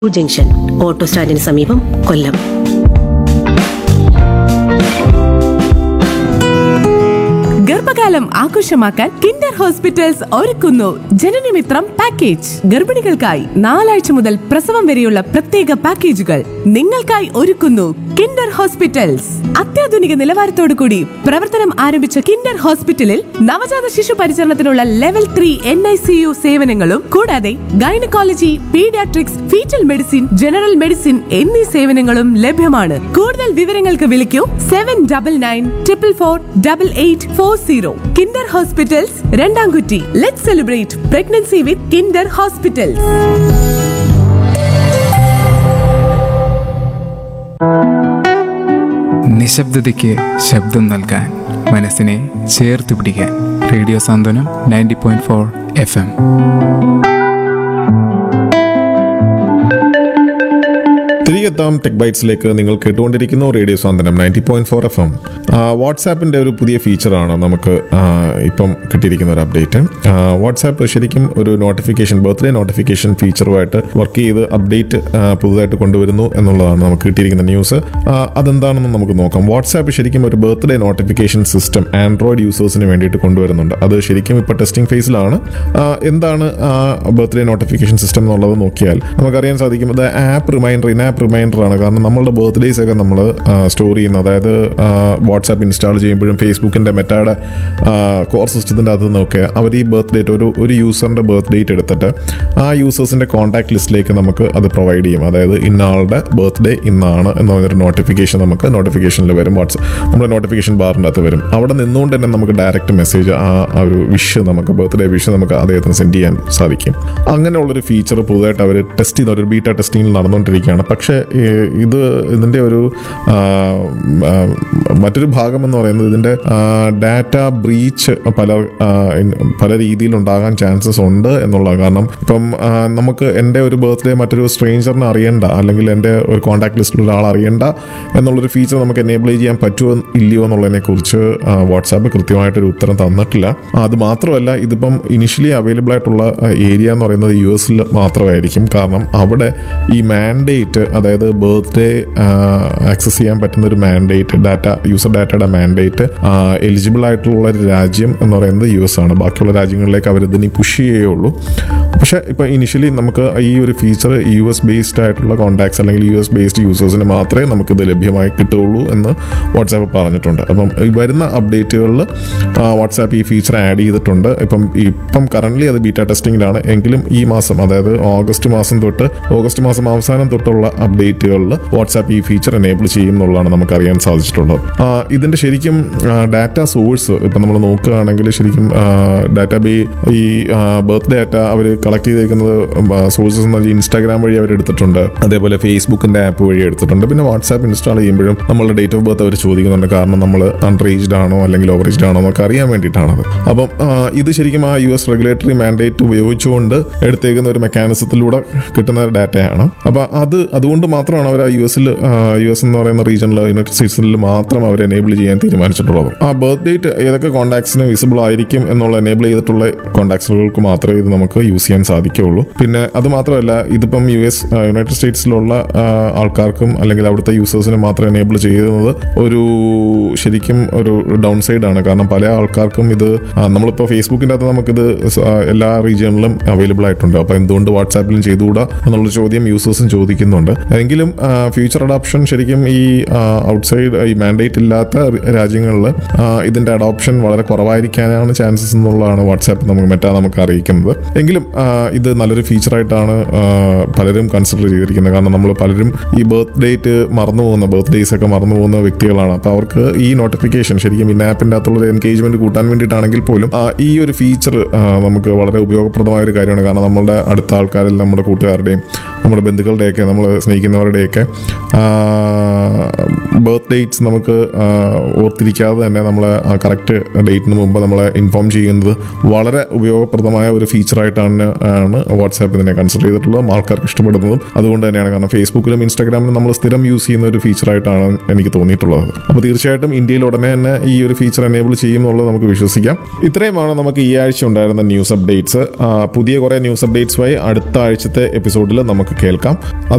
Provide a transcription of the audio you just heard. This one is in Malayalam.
ജംഗ്ഷൻ ഓട്ടോ സ്റ്റാൻഡിന് സമീപം കൊല്ലം ഗർഭകാലം ആഘോഷമാക്കാൻ കിൻഡർ ഹോസ്പിറ്റൽസ് ഒരുക്കുന്നു ജനനമിത്രം പാക്കേജ് ഗർഭിണികൾക്കായി നാലാഴ്ച മുതൽ പ്രസവം വരെയുള്ള പ്രത്യേക പാക്കേജുകൾ നിങ്ങൾക്കായി ഒരുക്കുന്നു കിൻഡർ ഹോസ്പിറ്റൽസ് അത്യാധുനിക നിലവാരത്തോടു കൂടി പ്രവർത്തനം ആരംഭിച്ച കിൻഡർ ഹോസ്പിറ്റലിൽ നവജാത ശിശു പരിചരണത്തിനുള്ള level three N I C U സേവനങ്ങളും കൂടാതെ gynaecology paediatrics foetal medicine general medicine എന്നീ സേവനങ്ങളും ലഭ്യമാണ് കൂടുതൽ വിവരങ്ങൾക്ക് വിളിക്കൂ seven double nine triple four double eight four zero Kinder hospitals Randamkutty let celebrate pregnancy with Kinder hospitals നിശബ്ദതയ്ക്ക് ശബ്ദം നൽകാൻ മനസ്സിനെ ചേർത്ത് പിടിക്കാൻ radio Santhwanam ninety point four F M തിരികെത്താം ടെക് ബൈറ്റ്സിലേക്ക് നിങ്ങൾ കേട്ടുകൊണ്ടിരിക്കുന്നു radio Santhwanam ninety point four F M വാട്സാപ്പിൻ്റെ ഒരു പുതിയ ഫീച്ചറാണ് നമുക്ക് ആ, ഇപ്പം കിട്ടിയിരിക്കുന്ന ഒരു അപ്ഡേറ്റ് വാട്സാപ്പ് ശരിക്കും ഒരു നോട്ടിഫിക്കേഷൻ ബർത്ത്ഡേ നോട്ടിഫിക്കേഷൻ ഫീച്ചറുമായിട്ട് വർക്ക് ചെയ്ത് അപ്ഡേറ്റ് പുതുതായിട്ട് കൊണ്ടുവരുന്നു എന്നുള്ളതാണ് നമുക്ക് കിട്ടിയിരിക്കുന്ന ന്യൂസ് ആ, അതെന്താണെന്ന് നമുക്ക് നോക്കാം വാട്സാപ്പ് ശരിക്കും ഒരു ബർത്ത്ഡേ നോട്ടിഫിക്കേഷൻ സിസ്റ്റം ആൻഡ്രോയിഡ് യൂസേഴ്സിന് വേണ്ടിയിട്ട് കൊണ്ടുവരുന്നുണ്ട് അത് ശരിക്കും ഇപ്പോൾ ടെസ്റ്റിംഗ് ഫേസിലാണ് ആ, എന്താണ് ബർത്ത്ഡേ നോട്ടിഫിക്കേഷൻ സിസ്റ്റം എന്നുള്ളത് നോക്കിയാൽ നമുക്കറിയാൻ സാധിക്കും ഇത് app reminder in app reminder ആണ് കാരണം നമ്മളുടെ ബർത്ത്ഡേസ് ഒക്കെ നമ്മൾ സ്റ്റോർ ചെയ്യുന്ന അതായത് വാട്സാപ്പ് ഇൻസ്റ്റാൾ ചെയ്യുമ്പോഴും ഫേസ്ബുക്കിൻ്റെ മെറ്റായുടെ കോർ സിസ്റ്റത്തിൻ്റെ അകത്ത് നിന്നൊക്കെ അവർ ഈ ബർത്ത് ഡേറ്റ് ഒരു ഒരു യൂസറിൻ്റെ ബർത്ത് ഡേറ്റ് എടുത്തിട്ട് ആ യൂസേഴ്സിൻ്റെ കോൺടാക്ട് ലിസ്റ്റിലേക്ക് നമുക്ക് അത് പ്രൊവൈഡ് ചെയ്യും അതായത് ഇന്ന ആളുടെ ബർത്ത്ഡേ ഇന്നാണ് എന്ന് പറഞ്ഞൊരു നോട്ടിഫിക്കേഷൻ നമുക്ക് നോട്ടിഫിക്കേഷനിൽ വരും വാട്സപ്പ് നമ്മുടെ നോട്ടിഫിക്കേഷൻ ബാറിൻ്റെ അകത്ത് വരും അവിടെ നിന്നുകൊണ്ട് തന്നെ നമുക്ക് ഡയറക്റ്റ് മെസ്സേജ് ആ ആ ഒരു വിഷ് നമുക്ക് ബർത്ത്ഡേ വിഷ് നമുക്ക് അദ്ദേഹത്തിന് സെൻഡ് ചെയ്യാൻ സാധിക്കും അങ്ങനെയുള്ളൊരു ഫീച്ചർ പുതുതായിട്ട് അവർ ടെസ്റ്റ് ചെയ്ത ഒരു ബീറ്റ ടെസ്റ്റിംഗിൽ നടന്നുകൊണ്ടിരിക്കുകയാണ് പക്ഷേ ഈ ഇത് ഇതിൻ്റെ ഒരു ആ, ആ, മറ്റൊരു ഭാഗം എന്ന് പറയുന്നത് ഇതിൻ്റെ ഡാറ്റ ബ്രീച്ച് പല ആ, ഇൻ- പല രീതിയിൽ ഉണ്ടാകാൻ ചാൻസസ് ഉണ്ട് എന്നുള്ളത് കാരണം ഇപ്പം ആ, നമുക്ക് എൻ്റെ ഒരു ബർത്ത്ഡേ മറ്റൊരു സ്ട്രേഞ്ചറിന് അറിയണ്ട അല്ലെങ്കിൽ എൻ്റെ ഒരു കോൺടാക്ട് ലിസ്റ്റിലുള്ള ആൾ അറിയണ്ട എന്നുള്ളൊരു ഫീച്ചർ നമുക്ക് എനേബിൾ ചെയ്യാൻ പറ്റുമോ ഇല്ലയോ എന്നുള്ളതിനെ കുറിച്ച് വാട്സാപ്പ് കൃത്യമായിട്ടൊരു ഉത്തരം തന്നിട്ടില്ല അത് മാത്രമല്ല ഇതിപ്പം ഇനിഷ്യലി അവൈലബിൾ ആയിട്ടുള്ള ഏരിയ എന്ന് പറയുന്നത് യു എസിൽ മാത്രമായിരിക്കും കാരണം അവിടെ ഈ മാൻഡേറ്റ് അതായത് ബർത്ത്ഡേ ആക്സസ് ചെയ്യാൻ പറ്റുന്ന ഒരു മാൻഡേറ്റ് ഡാറ്റ യൂസർ ഡാറ്റയുടെ മാൻഡേറ്റ് എലിജിബിൾ ആയിട്ടുള്ള ഒരു രാജ്യം എന്ന് പറയുന്നത് യു എസ് ആണ് ബാക്കിയുള്ള രാജ്യങ്ങളിലേക്ക് അവർ ഇതിനി പുഷ് ചെയ്യുകയുള്ളൂ പക്ഷേ ഇപ്പോൾ ഇനിഷ്യലി നമുക്ക് ഈ ഒരു ഫീച്ചർ യു എസ് ബേസ്ഡ് ആയിട്ടുള്ള കോൺടാക്ട്സ് അല്ലെങ്കിൽ യു എസ് ബേസ്ഡ് യൂസേഴ്സിന് മാത്രമേ നമുക്കിത് ലഭ്യമായി കിട്ടുകയുള്ളൂ എന്ന് വാട്സാപ്പ് പറഞ്ഞിട്ടുണ്ട് അപ്പം ഈ വരുന്ന അപ്ഡേറ്റുകളിൽ വാട്സാപ്പ് ഈ ഫീച്ചർ ആഡ് ചെയ്തിട്ടുണ്ട് ഇപ്പം ഇപ്പം കറൻ്റ്ലി അത് ബീറ്റ ടെസ്റ്റിംഗിലാണ് എങ്കിലും ഈ മാസം അതായത് ഓഗസ്റ്റ് മാസം തൊട്ട് ഓഗസ്റ്റ് മാസം അവസാനം തൊട്ടുള്ള അപ്ഡേറ്റുകളിൽ വാട്സാപ്പ് ഈ ഫീച്ചർ എനേബിൾ ചെയ്യും എന്നുള്ളതാണ് നമുക്ക് അറിയാൻ സാധിച്ചിട്ടുള്ളത് ആ, ഇതിന്റെ ശരിക്കും ഡാറ്റ സോഴ്സ് ഇപ്പം നമ്മൾ നോക്കുകയാണെങ്കിൽ ശരിക്കും ഡാറ്റ ബേ ഈ ബർത്ത് ഡാറ്റ അവർ കളക്ട് ചെയ്തേക്കുന്നത് സോഴ്സസ് എന്ന് പറഞ്ഞാൽ ഇൻസ്റ്റാഗ്രാം വഴി അവർ എടുത്തിട്ടുണ്ട് അതേപോലെ ഫേസ്ബുക്കിന്റെ ആപ്പ് വഴി എടുത്തിട്ടുണ്ട് പിന്നെ വാട്സാപ്പ് ഇൻസ്റ്റാൾ ചെയ്യുമ്പോഴും നമ്മളുടെ ഡേറ്റ് ഓഫ് ബർത്ത് അവർ ചോദിക്കുന്നുണ്ട് കാരണം നമ്മൾ അൺറേജ്ഡ് ആണോ അല്ലെങ്കിൽ ഓവറേജ്ഡ് ആണോ എന്നൊക്കെ അറിയാൻ വേണ്ടിയിട്ടാണത് അപ്പം ആ, ഇത് ശരിക്കും ആ യു എസ് റെഗുലേറ്ററി മാൻഡേറ്റ് ഉപയോഗിച്ചുകൊണ്ട് എടുത്തേക്കുന്ന ഒരു മെക്കാനിസത്തിലൂടെ കിട്ടുന്ന ഡാറ്റയാണ് അപ്പോൾ അത് അതുകൊണ്ട് മാത്രമാണ് അവർ ആ യു എസിൽ യു എസ് എന്ന് പറയുന്ന റീജിയനിൽ യുണൈറ്റഡ് സ്റ്റേറ്റ്സിൽ മാത്രം അവർ എനേബിൾ ചെയ്യാൻ തീരുമാനിച്ചിട്ടുള്ളത് ആ ബർത്ത് ഡേറ്റ് ഏതൊക്കെ കോൺടാക്ട്സിന് വിസിബിൾ ആയിരിക്കും എന്നുള്ള എനേബിൾ ചെയ്തിട്ടുള്ള കോൺടാക്ട്സുകൾക്ക് മാത്രമേ ഇത് നമുക്ക് യൂസ് ചെയ്യാൻ സാധിക്കുകയുള്ളൂ പിന്നെ അത് മാത്രമല്ല ഇതിപ്പം യു എസ് യുണൈറ്റഡ് സ്റ്റേറ്റ്സിലുള്ള ആ, ആൾക്കാർക്കും അല്ലെങ്കിൽ അവിടുത്തെ യൂസേഴ്സിന് മാത്രം എനേബിൾ ചെയ്യുന്നത് ഒരു ശരിക്കും ഒരു ഡൗൺ സൈഡ് ആണ് കാരണം പല ആൾക്കാർക്കും ഇത് ആ, നമ്മളിപ്പോൾ ഫേസ്ബുക്കിൻ്റെ അകത്ത് നമുക്കിത് സ- ആ, എല്ലാ റീജിയണിലും അവൈലബിൾ ആയിട്ടുണ്ട് അപ്പോൾ എന്തുകൊണ്ട് വാട്സാപ്പിലും ചെയ്തുകൂടാ എന്നുള്ള ചോദ്യം യൂസേഴ്സും ചോദിക്കുന്നുണ്ട് എങ്കിലും ഫ്യൂച്ചർ അഡോപ്ഷൻ ശരിക്കും ഈ ഔട്ട്സൈഡ് ഈ മാൻഡേറ്റ് ഇല്ലാത്ത രാജ്യങ്ങളിൽ ഇതിന്റെ അഡോപ്ഷൻ വളരെ കുറവായിരിക്കാനാണ് ചാൻസസ് എന്നുള്ളതാണ് വാട്സാപ്പ് നമുക്ക് മെറ്റാ നമുക്ക് അറിയിക്കുന്നത് എങ്കിലും ആ, ഇത് നല്ലൊരു ഫീച്ചറായിട്ടാണ് പലരും കൺസിഡർ ചെയ്തിരിക്കുന്നത് കാരണം നമ്മൾ പലരും ഈ ബർത്ത് ഡേറ്റ് മറന്നു പോകുന്ന ബർത്ത് ഡേയ്സ് ഒക്കെ മറന്നു പോകുന്ന വ്യക്തികളാണ് അപ്പോൾ അവർക്ക് ഈ നോട്ടിഫിക്കേഷൻ ശരിക്കും ഇൻ ആപ്പിൻ്റെ അകത്തുള്ള എൻഗേജ്മെന്റ് കൂട്ടാൻ വേണ്ടിയിട്ടാണെങ്കിൽ പോലും ആ, ഈ ഒരു ഫീച്ചർ നമുക്ക് വളരെ ഉപയോഗപ്രദമായ ഒരു കാര്യമാണ് കാരണം നമ്മളുടെ അടുത്ത ആൾക്കാരിൽ നമ്മുടെ കൂട്ടുകാരുടെയും നമ്മുടെ ബന്ധുക്കളുടെയൊക്കെ നമ്മൾ സ്നേഹിക്കുന്നവരുടെയൊക്കെ ബർത്ത് ഡേറ്റ്സ് നമുക്ക് ആ, ഓർത്തിരിക്കാതെ തന്നെ നമ്മൾ കറക്റ്റ് ഡേറ്റിന് മുമ്പ് നമ്മളെ ഇൻഫോം ചെയ്യുന്നത് വളരെ ഉപയോഗപ്രദമായ ഒരു ഫീച്ചറായിട്ടാണ് ആണ് വാട്സാപ്പ് ഇതിനെ കൺസിഡർ ചെയ്തിട്ടുള്ളത് ആൾക്കാർക്ക് ഇഷ്ടപ്പെടുന്നതും അതുകൊണ്ട് തന്നെയാണ് കാരണം ഫേസ്ബുക്കിലും ഇൻസ്റ്റാഗ്രാമിലും നമ്മൾ സ്ഥിരം യൂസ് ചെയ്യുന്ന ഒരു ഫീച്ചറായിട്ടാണ് എനിക്ക് തോന്നിയിട്ടുള്ളത് അപ്പോൾ തീർച്ചയായിട്ടും ഇന്ത്യയിൽ ഉടനെ തന്നെ ഈ ഒരു ഫീച്ചർ എനേബിൾ ചെയ്യും എന്നുള്ളത് നമുക്ക് വിശ്വസിക്കാം ഇത്രയുമാണ് നമുക്ക് ഈ ആഴ്ച ഉണ്ടായിരുന്ന ന്യൂസ് അപ്ഡേറ്റ്സ് പുതിയ കുറേ ന്യൂസ് അപ്ഡേറ്റ്സുമായി അടുത്ത ആഴ്ചത്തെ എപ്പിസോഡിൽ നമുക്ക് കേൾക്കാം